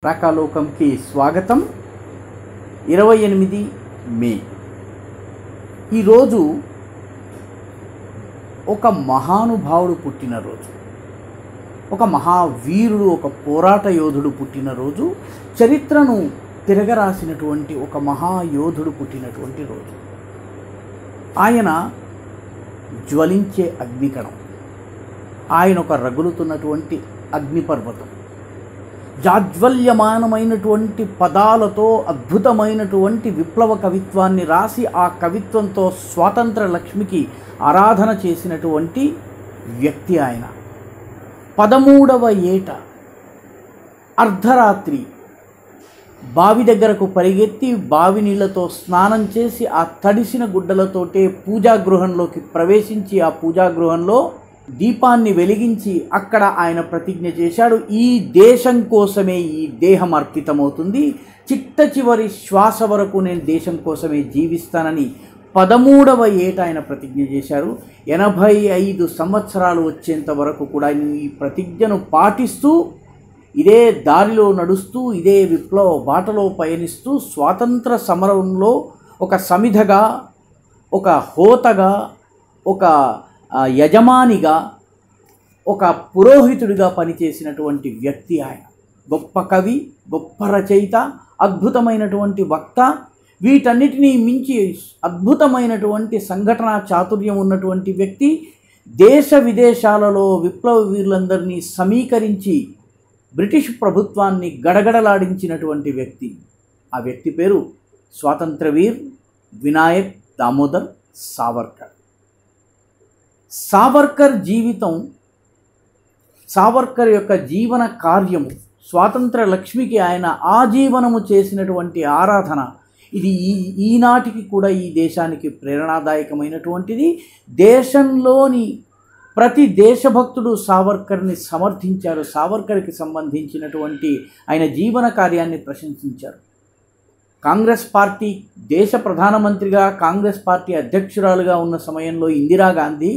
రాకాలోకంకి స్వాగతం ఇరవై ఎనిమిది మే ఈరోజు ఒక మహానుభావుడు పుట్టినరోజు ఒక మహావీరుడు ఒక పోరాట యోధుడు పుట్టినరోజు చరిత్రను తిరగరాసినటువంటి ఒక మహాయోధుడు పుట్టినటువంటి రోజు ఆయన జ్వలించే అగ్నికణం ఆయన ఒక రగులుతున్నటువంటి అగ్నిపర్వతం జాజ్వల్యమానమైనటువంటి పదాలతో అద్భుతమైనటువంటి విప్లవ కవిత్వాన్ని రాసి ఆ కవిత్వంతో స్వాతంత్ర లక్ష్మికి ఆరాధన చేసినటువంటి వ్యక్తి ఆయన పదమూడవ ఏట అర్ధరాత్రి బావి దగ్గరకు పరిగెత్తి బావి నీళ్లతో స్నానం చేసి ఆ తడిసిన గుడ్డలతోటే పూజాగృహంలోకి ప్రవేశించి ఆ పూజాగృహంలో దీపాన్ని వెలిగించి అక్కడ ఆయన ప్రతిజ్ఞ చేశాడు ఈ దేశం కోసమే ఈ దేహం అర్పితమవుతుంది చిట్ట చివరి శ్వాస వరకు నేను దేశం కోసమే జీవిస్తానని పదమూడవ ఏట ఆయన ప్రతిజ్ఞ చేశారు ఎనభై ఐదు సంవత్సరాలు వచ్చేంత వరకు కూడా ఈ ప్రతిజ్ఞను పాటిస్తూ ఇదే దారిలో నడుస్తూ ఇదే విప్లవ బాటలో పయనిస్తూ స్వాతంత్ర సమరంలో ఒక సమిధగా ఒక హోతగా ఒక ఆ, యజమానిగా ఒక పురోహితుడిగా పనిచేసినటువంటి వ్యక్తి ఆయన గొప్ప కవి గొప్ప రచయిత అద్భుతమైనటువంటి వక్త వీటన్నిటినీ మించి అద్భుతమైనటువంటి సంఘటనా చాతుర్యం ఉన్నటువంటి వ్యక్తి దేశ విదేశాలలో విప్లవ వీరులందరినీ సమీకరించి బ్రిటిష్ ప్రభుత్వాన్ని గడగడలాడించినటువంటి వ్యక్తి ఆ వ్యక్తి పేరు స్వాతంత్రవీర్ వినాయక్ దామోదర్ సావర్కర్ సావర్కర్ జీవితం సావర్కర్ యొక్క జీవన కార్యము స్వాతంత్ర లక్ష్మికి ఆయన ఆజీవనము చేసినటువంటి ఆరాధన ఇది ఈ ఈనాటికి కూడా ఈ దేశానికి ప్రేరణాదాయకమైనటువంటిది దేశంలోని ప్రతి దేశభక్తుడు సావర్కర్ని సమర్థించారు సావర్కర్కి సంబంధించినటువంటి ఆయన జీవన కార్యాన్ని ప్రశంసించారు కాంగ్రెస్ పార్టీ దేశ ప్రధానమంత్రిగా కాంగ్రెస్ పార్టీ అధ్యక్షురాలుగా ఉన్న సమయంలో ఇందిరాగాంధీ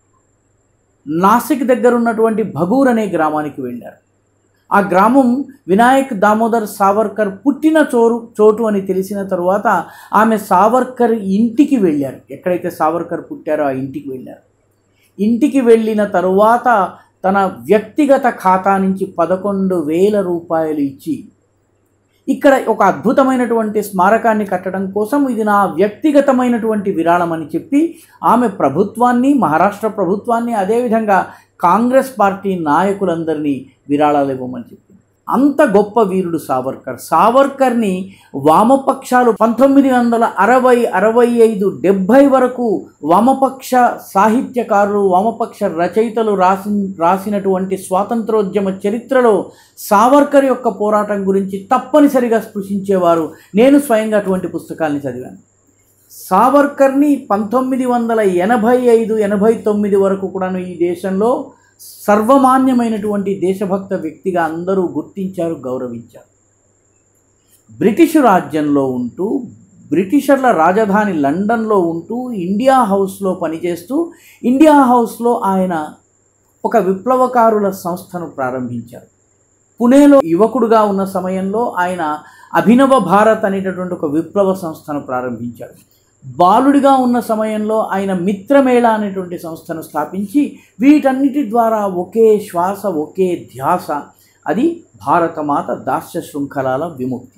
నాసిక్ దగ్గర ఉన్నటువంటి భగూర్ అనే గ్రామానికి వెళ్ళారు ఆ గ్రామం వినాయక్ దామోదర్ సావర్కర్ పుట్టిన చోరు చోటు అని తెలిసిన తరువాత ఆమె సావర్కర్ ఇంటికి వెళ్ళారు ఎక్కడైతే సావర్కర్ పుట్టారో ఆ ఇంటికి వెళ్ళారు ఇంటికి వెళ్ళిన తరువాత తన వ్యక్తిగత ఖాతా నుంచి పదకొండు వేల రూపాయలు ఇచ్చి ఇక్కడ ఒక అద్భుతమైనటువంటి స్మారకాన్ని కట్టడం కోసం ఇది నా వ్యక్తిగతమైనటువంటి విరాళం అని చెప్పి ఆమె ప్రభుత్వాన్ని మహారాష్ట్ర ప్రభుత్వాన్ని అదేవిధంగా కాంగ్రెస్ పార్టీ నాయకులందరినీ విరాళాలు ఇవ్వమని చెప్పింది అంత గొప్ప వీరుడు సావర్కర్ సావర్కర్ని వామపక్షాలు పంతొమ్మిది వందల అరవై అరవై ఐదు డెబ్భై వరకు వామపక్ష సాహిత్యకారులు వామపక్ష రచయితలు రాసి రాసినటువంటి స్వాతంత్రోద్యమ చరిత్రలో సావర్కర్ యొక్క పోరాటం గురించి తప్పనిసరిగా స్పృశించేవారు నేను స్వయంగా అటువంటి పుస్తకాల్ని చదివాను సావర్కర్ని పంతొమ్మిది వందల ఎనభై ఐదు ఎనభై తొమ్మిది వరకు కూడాను ఈ దేశంలో సర్వమాన్యమైనటువంటి దేశభక్త వ్యక్తిగా అందరూ గుర్తించారు గౌరవించారు బ్రిటిష్ రాజ్యంలో ఉంటూ బ్రిటిషర్ల రాజధాని లండన్లో ఉంటూ ఇండియా హౌస్లో పనిచేస్తూ ఇండియా హౌస్లో ఆయన ఒక విప్లవకారుల సంస్థను ప్రారంభించారు పుణేలో యువకుడుగా ఉన్న సమయంలో ఆయన అభినవ భారత్ అనేటటువంటి ఒక విప్లవ సంస్థను ప్రారంభించాడు బాలుడిగా ఉన్న సమయంలో ఆయన మిత్రమేళ అనేటువంటి సంస్థను స్థాపించి వీటన్నిటి ద్వారా ఒకే శ్వాస ఒకే ధ్యాస అది భారతమాత దాస్య శృంఖలాల విముక్తి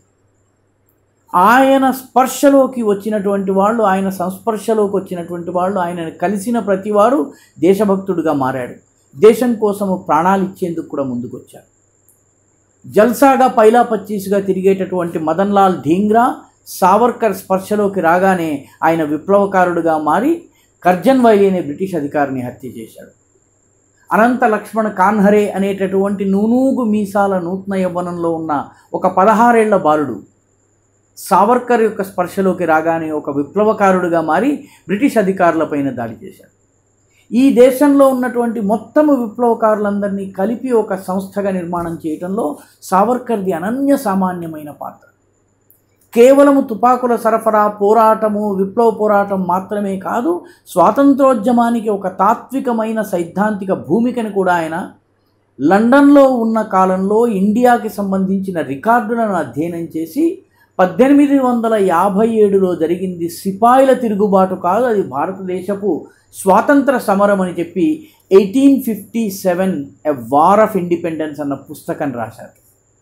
ఆయన స్పర్శలోకి వచ్చినటువంటి వాళ్ళు ఆయన సంస్పర్శలోకి వచ్చినటువంటి వాళ్ళు ఆయనను కలిసిన ప్రతివారు దేశభక్తుడిగా మారాడు దేశం కోసము ప్రాణాలు ఇచ్చేందుకు కూడా ముందుకొచ్చారు జల్సాగా పైలా పచ్చీసుగా తిరిగేటటువంటి మదన్ లాల్ ధీంగ్రా సావర్కర్ స్పర్శలోకి రాగానే ఆయన విప్లవకారుడుగా మారి కర్జన్ వైలి అనే బ్రిటిష్ అధికారిని హత్య చేశాడు అనంత లక్ష్మణ్ కాన్హరే అనేటటువంటి నూనూగు మీసాల నూతన యవ్వనంలో ఉన్న ఒక పదహారేళ్ల బాలుడు సావర్కర్ యొక్క స్పర్శలోకి రాగానే ఒక విప్లవకారుడుగా మారి బ్రిటిష్ అధికారులపైన దాడి చేశాడు ఈ దేశంలో ఉన్నటువంటి మొత్తము విప్లవకారులందరినీ కలిపి ఒక సంస్థగా నిర్మాణం చేయటంలో సావర్కర్ది అనన్య సామాన్యమైన పాత్ర కేవలము తుపాకుల సరఫరా పోరాటము విప్లవ పోరాటం మాత్రమే కాదు స్వాతంత్రోద్యమానికి ఒక తాత్వికమైన సైద్ధాంతిక భూమికని కూడా ఆయన లండన్లో ఉన్న కాలంలో ఇండియాకి సంబంధించిన రికార్డులను అధ్యయనం చేసి పద్దెనిమిది వందల యాభై ఏడులో జరిగింది సిపాయిల తిరుగుబాటు కాదు అది భారతదేశపు స్వాతంత్ర సమరం అని చెప్పి eighteen fifty seven a war of independence అన్న పుస్తకం రాశారు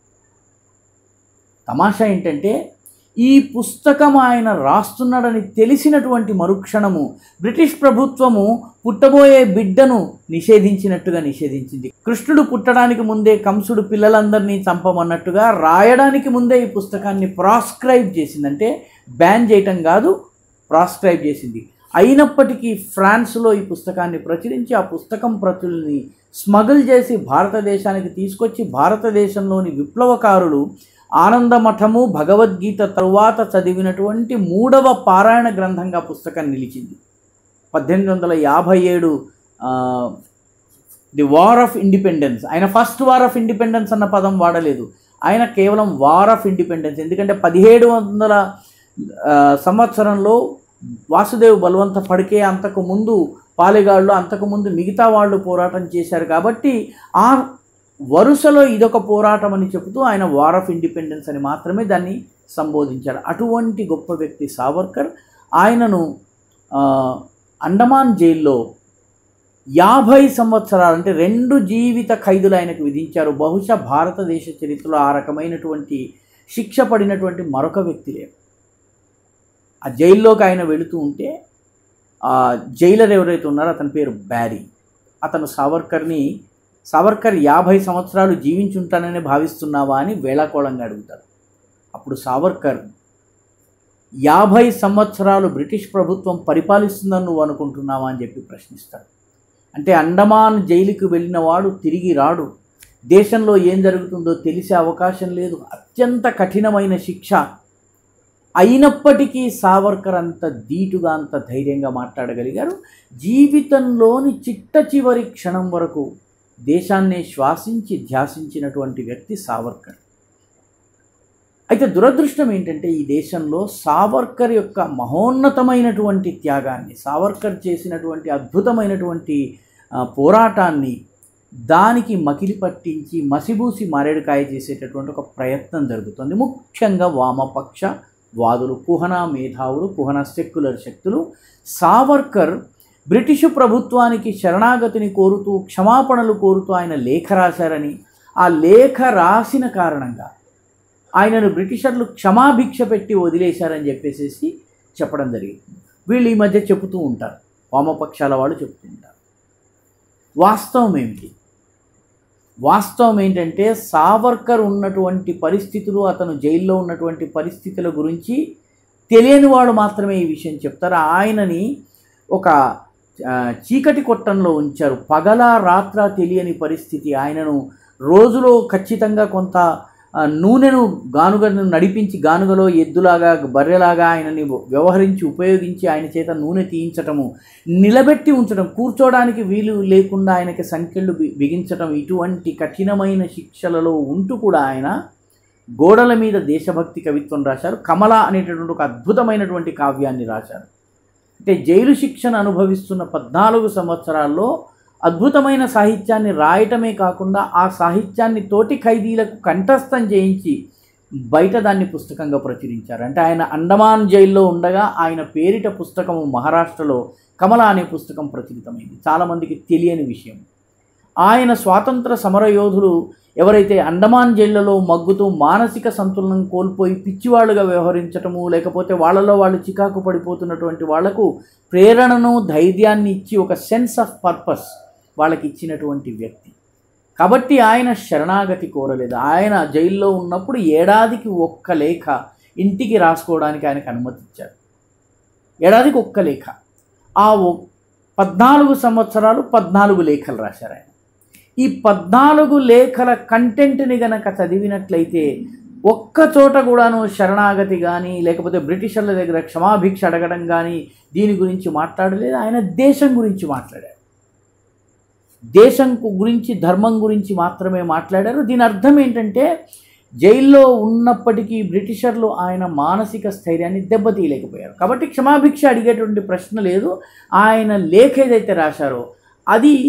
తమాషా ఏంటంటే ఈ పుస్తకం ఆయన రాస్తున్నాడని తెలిసినటువంటి మరుక్షణము బ్రిటిష్ ప్రభుత్వము పుట్టబోయే బిడ్డను నిషేధించినట్టుగా నిషేధించింది కృష్ణుడు పుట్టడానికి ముందే కంసుడు పిల్లలందరినీ చంపమన్నట్టుగా రాయడానికి ముందే ఈ పుస్తకాన్ని ప్రాస్క్రైబ్ చేసిందంటే బ్యాన్ చేయటం కాదు ప్రాస్క్రైబ్ చేసింది అయినప్పటికీ ఫ్రాన్స్లో ఈ పుస్తకాన్ని ప్రచురించి ఆ పుస్తకం ప్రతుల్ని స్మగుల్ చేసి భారతదేశానికి తీసుకొచ్చి భారతదేశంలోని విప్లవకారులు ఆనందమఠము భగవద్గీత తరువాత చదివినటువంటి మూడవ పారాయణ గ్రంథంగా పుస్తకం నిలిచింది పద్దెనిమిది వందల యాభై ఏడు ది వార్ ఆఫ్ ఇండిపెండెన్స్ ఆయన ఫస్ట్ వార్ ఆఫ్ ఇండిపెండెన్స్ అన్న పదం వాడలేదు ఆయన కేవలం వార్ ఆఫ్ ఇండిపెండెన్స్ ఎందుకంటే పదిహేడు వందల ఆ, సంవత్సరంలో వాసుదేవ్ బలవంత పడికే అంతకు ముందు పాలెగాళ్ళు అంతకుముందు మిగతా వాళ్ళు పోరాటం చేశారు కాబట్టి ఆ వరుసలో ఇదొక పోరాటం అని చెబుతూ ఆయన వార్ ఆఫ్ ఇండిపెండెన్స్ అని మాత్రమే దాన్ని సంబోధించాడు అటువంటి గొప్ప వ్యక్తి సావర్కర్ ఆయనను ఆ, అండమాన్ జైల్లో యాభై సంవత్సరాలు అంటే రెండు జీవిత ఖైదులు ఆయనకు విధించారు బహుశా భారతదేశ చరిత్రలో ఆ రకమైనటువంటి శిక్ష పడినటువంటి మరొక వ్యక్తి లేరు ఆ జైల్లోకి ఆయన వెళుతూ ఉంటే ఆ జైలర్ ఎవరైతే ఉన్నారో అతని పేరు బ్యారీ అతను సావర్కర్ని సావర్కర్ యాభై సంవత్సరాలు జీవించుంటానని భావిస్తున్నావా అని వేళాకోళంగా అడుగుతాడు అప్పుడు సావర్కర్ యాభై సంవత్సరాలు బ్రిటిష్ ప్రభుత్వం పరిపాలిస్తుందని నువ్వు అనుకుంటున్నావా అని చెప్పి ప్రశ్నిస్తాడు అంటే అండమాన్ జైలుకి వెళ్ళిన వాడు తిరిగి రాడు దేశంలో ఏం జరుగుతుందో తెలిసే అవకాశం లేదు అత్యంత కఠినమైన శిక్ష అయినప్పటికీ సావర్కర్ అంత ధీటుగా అంత ధైర్యంగా మాట్లాడగలిగారు జీవితంలోని చిట్ట చివరి క్షణం వరకు దేశాన్నే శ్వాసించి ధ్యాసించినటువంటి వ్యక్తి సావర్కర్ అయితే దురదృష్టం ఏంటంటే ఈ దేశంలో సావర్కర్ యొక్క మహోన్నతమైనటువంటి త్యాగాన్ని సావర్కర్ చేసినటువంటి అద్భుతమైనటువంటి ఆ, పోరాటాన్ని దానికి మకిలి పట్టించి మసిబూసి మారేడుకాయ చేసేటటువంటి ఒక ప్రయత్నం జరుగుతుంది ముఖ్యంగా వామపక్ష వాదులు కుహన మేధావులు కుహన సెక్యులర్ శక్తులు సావర్కర్ బ్రిటిషు ప్రభుత్వానికి శరణాగతిని కోరుతూ క్షమాపణలు కోరుతూ ఆయన లేఖ రాశారని ఆ లేఖ రాసిన కారణంగా ఆయనను బ్రిటిషర్లు క్షమాభిక్ష పెట్టి వదిలేశారని చెప్పేసి చెప్పడం జరిగింది వీళ్ళు ఈ మధ్య చెబుతూ ఉంటారు వామపక్షాల వాళ్ళు చెబుతూ ఉంటారు వాస్తవం ఏమిటి వాస్తవం ఏంటంటే సావర్కర్ ఉన్నటువంటి పరిస్థితులు అతను జైల్లో ఉన్నటువంటి పరిస్థితుల గురించి తెలియని వాడు మాత్రమే ఈ విషయం చెప్తారు ఆయనని ఒక ఆ, చీకటి కొట్టంలో ఉంచారు పగల రాత్ర తెలియని పరిస్థితి ఆయనను రోజులో ఖచ్చితంగా కొంత ఆ, నూనెను గానుగను నడిపించి గానుగలో ఎద్దులాగా బర్రెలాగా ఆయనని వ్యవహరించి ఉపయోగించి ఆయన చేత నూనె తీయించటము నిలబెట్టి ఉంచడం కూర్చోడానికి వీలు లేకుండా ఆయనకి సంఖ్యలు బి- బిగించటం ఇటువంటి కఠినమైన శిక్షలలో ఉంటూ కూడా ఆయన గోడల మీద దేశభక్తి కవిత్వం రాశారు కమల అనేటటువంటి ఒక అద్భుతమైనటువంటి కావ్యాన్ని రాశారు అంటే జైలు శిక్షను అనుభవిస్తున్న పద్నాలుగు సంవత్సరాల్లో అద్భుతమైన సాహిత్యాన్ని రాయటమే కాకుండా ఆ సాహిత్యాన్ని తోటి ఖైదీలకు కంఠస్థం చేయించి బయట దాన్ని పుస్తకంగా ప్రచురించారు అంటే ఆయన అండమాన్ జైల్లో ఉండగా ఆయన పేరిట పుస్తకము మహారాష్ట్రలో కమల అనే పుస్తకం ప్రచురితమైంది చాలామందికి తెలియని విషయం ఆయన స్వాతంత్ర సమరయోధులు ఎవరైతే అండమాన్ జైళ్లలో మగ్గుతూ మానసిక సంతులనం కోల్పోయి పిచ్చివాళ్ళుగా వ్యవహరించటము లేకపోతే వాళ్ళలో వాళ్ళు చికాకు పడిపోతున్నటువంటి వాళ్లకు ప్రేరణను ధైర్యాన్ని ఇచ్చి ఒక సెన్స్ ఆఫ్ పర్పస్ వాళ్ళకి ఇచ్చినటువంటి వ్యక్తి కాబట్టి ఆయన శరణాగతి కోరలేదు ఆయన జైల్లో ఉన్నప్పుడు ఏడాదికి ఒక్క లేఖ ఇంటికి రాసుకోవడానికి ఆయనకు అనుమతి ఇచ్చారు ఏడాదికి ఒక్క లేఖ ఆ ఒ- పద్నాలుగు సంవత్సరాలు పద్నాలుగు లేఖలు రాశారు ఆయన ఈ పద్నాలుగు లేఖల కంటెంట్ని గనక చదివినట్లయితే ఒక్క చోట కూడాను శరణాగతి కానీ లేకపోతే బ్రిటిషర్ల దగ్గర క్షమాభిక్ష అడగడం కానీ దీని గురించి మాట్లాడలేదు ఆయన దేశం గురించి మాట్లాడారు దేశం కు- గురించి ధర్మం గురించి మాత్రమే మాట్లాడారు దీని అర్థం ఏంటంటే జైల్లో ఉన్నప్పటికీ బ్రిటిషర్లు ఆయన మానసిక స్థైర్యాన్ని దెబ్బతీయలేకపోయారు కాబట్టి క్షమాభిక్ష అడిగేటువంటి ప్రశ్న లేదు ఆయన లేఖ ఏదైతే రాశారో అది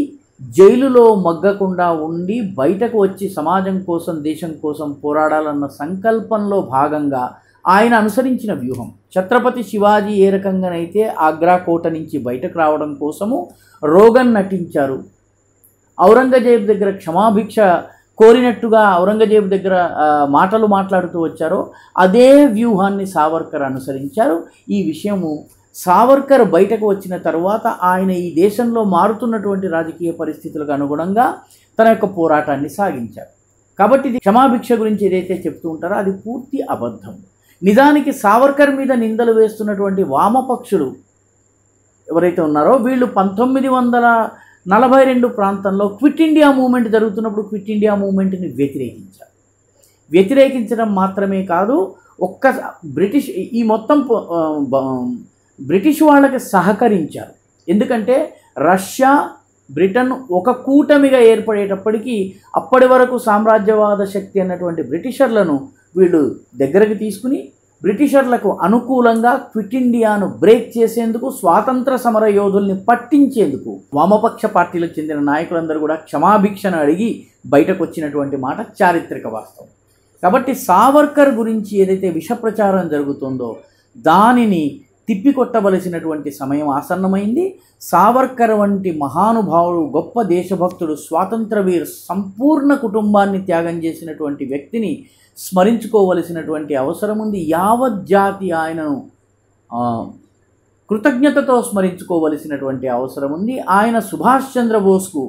జైలులో మగ్గకుండా ఉండి బయటకు వచ్చి సమాజం కోసం దేశం కోసం పోరాడాలన్న సంకల్పంలో భాగంగా ఆయన అనుసరించిన వ్యూహం ఛత్రపతి శివాజీ ఏ రకంగానైతే ఆగ్రా కోట నుంచి బయటకు రావడం కోసము రోగన్ నటించారు ఔరంగజేబ్ దగ్గర క్షమాభిక్ష కోరినట్టుగా ఔరంగజేబు దగ్గర ఆ, మాటలు మాట్లాడుతూ వచ్చారో అదే వ్యూహాన్ని సావర్కర్ అనుసరించారు ఈ విషయము సావర్కర్ బయటకు వచ్చిన తరువాత ఆయన ఈ దేశంలో మారుతున్నటువంటి రాజకీయ పరిస్థితులకు అనుగుణంగా తన యొక్క పోరాటాన్ని సాగించారు కాబట్టి ఇది క్షమాభిక్ష గురించి ఏదైతే చెప్తూ ఉంటారో అది పూర్తి అబద్ధం నిజానికి సావర్కర్ మీద నిందలు వేస్తున్నటువంటి వామపక్షులు ఎవరైతే ఉన్నారో వీళ్ళు పంతొమ్మిది వందల నలభై రెండు ప్రాంతంలో క్విట్ ఇండియా మూమెంట్ జరుగుతున్నప్పుడు క్విట్ ఇండియా మూమెంట్ని వ్యతిరేకించారు వ్యతిరేకించడం మాత్రమే కాదు ఒక్క బ్రిటిష్ ఈ మొత్తం పో- ఆ, బ- బ్రిటిష్ వాళ్ళకి సహకరించారు ఎందుకంటే రష్యా బ్రిటన్ ఒక కూటమిగా ఏర్పడేటప్పటికీ అప్పటి వరకు సామ్రాజ్యవాద శక్తి అన్నటువంటి బ్రిటిషర్లను వీళ్ళు దగ్గరకు తీసుకుని బ్రిటిషర్లకు అనుకూలంగా క్విట్ ఇండియాను బ్రేక్ చేసేందుకు స్వాతంత్ర సమర యోధుల్ని పట్టించేందుకు వామపక్ష పార్టీలకు చెందిన నాయకులందరూ కూడా క్షమాభిక్షను అడిగి బయటకు వచ్చినటువంటి మాట చారిత్రక వాస్తవం కాబట్టి సావర్కర్ గురించి ఏదైతే విష ప్రచారం జరుగుతుందో దానిని తిప్పికొట్టవలసినటువంటి సమయం ఆసన్నమైంది సావర్కర్ వంటి మహానుభావుడు గొప్ప దేశభక్తుడు స్వాతంత్ర వీర్ సంపూర్ణ కుటుంబాన్ని త్యాగం చేసినటువంటి వ్యక్తిని స్మరించుకోవలసినటువంటి అవసరం ఉంది యావత్ జాతి ఆయనను ఆ, కృతజ్ఞతతో స్మరించుకోవలసినటువంటి అవసరం ఉంది ఆయన సుభాష్ చంద్రబోస్కు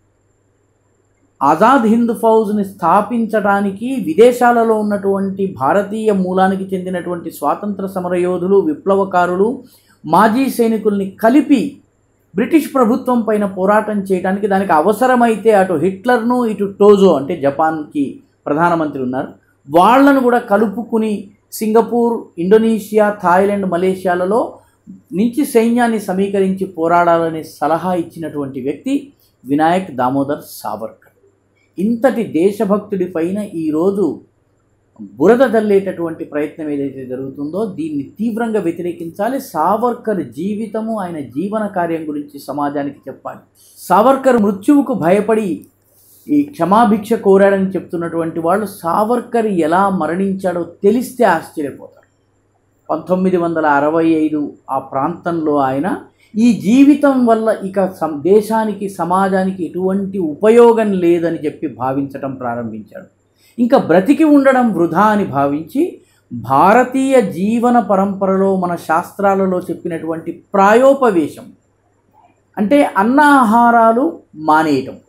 ఆజాద్ హింద్ ఫౌజ్ని స్థాపించడానికి విదేశాలలో ఉన్నటువంటి భారతీయ మూలానికి చెందినటువంటి స్వాతంత్ర సమరయోధులు విప్లవకారులు మాజీ సైనికుల్ని కలిపి బ్రిటిష్ ప్రభుత్వం పైన పోరాటం చేయడానికి దానికి అవసరమైతే అటు హిట్లర్ను ఇటు టోజో అంటే జపాన్కి ప్రధానమంత్రి ఉన్నారు వాళ్ళను కూడా కలుపుకుని సింగపూర్ ఇండోనేషియా థాయిలాండ్ మలేషియాలలో నుంచి సైన్యాన్ని సమీకరించి పోరాడాలనే సలహా ఇచ్చినటువంటి వ్యక్తి వినాయక్ దామోదర్ సావర్కర్ ఇంతటి దేశభక్తుడి పైన ఈరోజు బురద తల్లేటటువంటి ప్రయత్నం ఏదైతే జరుగుతుందో దీన్ని తీవ్రంగా వ్యతిరేకించాలి సావర్కర్ జీవితము ఆయన జీవన కార్యం గురించి సమాజానికి చెప్పాలి సావర్కర్ మృత్యువుకు భయపడి ఈ క్షమాభిక్ష కోరాడని చెప్తున్నటువంటి వాళ్ళు సావర్కర్ ఎలా మరణించాడో తెలిస్తే ఆశ్చర్యపోతారు పంతొమ్మిది వందల అరవై ఐదు ఆ ప్రాంతంలో ఆయన ఈ జీవితం వల్ల ఇక సం దేశానికి సమాజానికి ఎటువంటి ఉపయోగం లేదని చెప్పి భావించటం ప్రారంభించాడు ఇంకా బ్రతికి ఉండడం వృధా అని భావించి భారతీయ జీవన పరంపరలో మన శాస్త్రాలలో చెప్పినటువంటి ప్రాయోపవేశం అంటే అన్నాహారాలు మానేయటం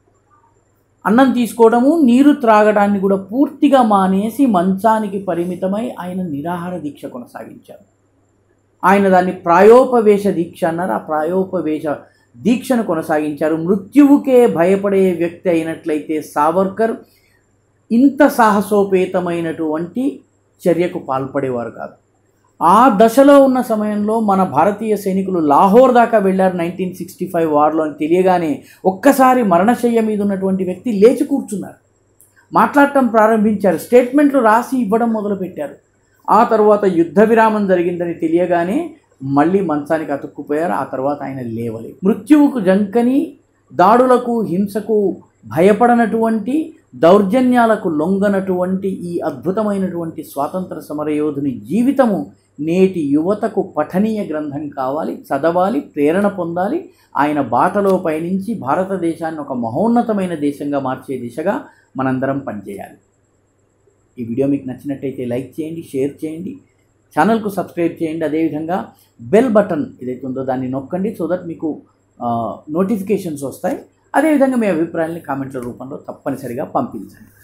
అన్నం తీసుకోవడము నీరు త్రాగడాన్ని కూడా పూర్తిగా మానేసి మంచానికి పరిమితమై ఆయన నిరాహార దీక్ష కొనసాగించారు ఆయన దాన్ని ప్రాయోపవేశ దీక్ష అన్నారు ఆ ప్రాయోపవేశ దీక్షను కొనసాగించారు మృత్యువుకే భయపడే వ్యక్తి అయినట్లయితే సావర్కర్ ఇంత సాహసోపేతమైనటువంటి చర్యకు పాల్పడేవారు కాదు ఆ దశలో ఉన్న సమయంలో మన భారతీయ సైనికులు లాహోర్ దాకా వెళ్ళారు నైన్టీన్ సిక్స్టీ ఫైవ్ వార్లో అని తెలియగానే ఒక్కసారి మరణశయ్య మీద ఉన్నటువంటి వ్యక్తి లేచి కూర్చున్నారు మాట్లాడటం ప్రారంభించారు స్టేట్మెంట్లు రాసి ఇవ్వడం మొదలుపెట్టారు ఆ తర్వాత యుద్ధ విరామం జరిగిందని తెలియగానే మళ్ళీ మంచానికి అతుక్కుపోయారు ఆ తర్వాత ఆయన లేవలేదు మృత్యువుకు జంకని దాడులకు హింసకు భయపడనటువంటి దౌర్జన్యాలకు లొంగనటువంటి ఈ అద్భుతమైనటువంటి స్వాతంత్ర సమరయోధుని జీవితము నేటి యువతకు పఠనీయ గ్రంథం కావాలి చదవాలి ప్రేరణ పొందాలి ఆయన బాటలో పయనించి భారతదేశాన్ని ఒక మహోన్నతమైన దేశంగా మార్చే దిశగా మనందరం పనిచేయాలి ఈ వీడియో మీకు నచ్చినట్టయితే లైక్ చేయండి షేర్ చేయండి ఛానల్కు సబ్స్క్రైబ్ చేయండి అదేవిధంగా బెల్ బటన్ ఏదైతే ఉందో దాన్ని నొక్కండి సో దట్ మీకు నోటిఫికేషన్స్ వస్తాయి అదేవిధంగా మీ అభిప్రాయాన్ని కామెంట్ల రూపంలో తప్పనిసరిగా పంపించండి